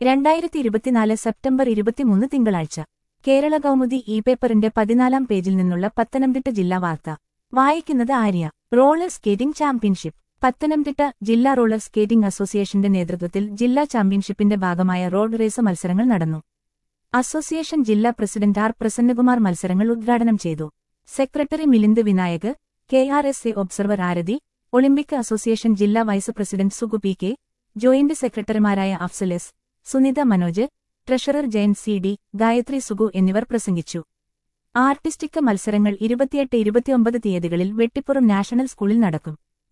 രണ്ടായിരത്തി ഇരുപത്തിനാല് സെപ്റ്റംബർ ഇരുപത്തിമൂന്ന് തിങ്കളാഴ്ച കേരള കൗമുദി ഇ പേപ്പറിന്റെ പതിനാലാം പേജിൽ നിന്നുള്ള പത്തനംതിട്ട ജില്ലാ വാർത്ത വായിക്കുന്നത് Arya roller skating championship Pathanamthitta ജില്ലാ റോളർ സ്കേറ്റിംഗ് അസോസിയേഷന്റെ നേതൃത്വത്തിൽ ജില്ലാ ചാമ്പ്യൻഷിപ്പിന്റെ ഭാഗമായ റോഡ് റേസ് മത്സരങ്ങൾ നടന്നു അസോസിയേഷൻ ജില്ലാ പ്രസിഡന്റ് ആർ പ്രസന്നകുമാർ മത്സരങ്ങൾ ഉദ്ഘാടനം ചെയ്തു secretary Milind Vinayak K R S A observer Arathi Olympic association ജില്ലാ vice president Sugu P K joint സെക്രട്ടറിമാരായ Afsal S Sunitha Manoj treasurer Jayan C D Gayathri Sugu എന്നിവർ പ്രസംഗിച്ചു ആർട്ടിസ്റ്റിക് മത്സരങ്ങൾ ഇരുപത്തിയെട്ട് ഇരുപത്തിയൊമ്പത് തീയതികളിൽ വെട്ടിപ്പുറം നാഷണൽ സ്കൂളിൽ നടക്കും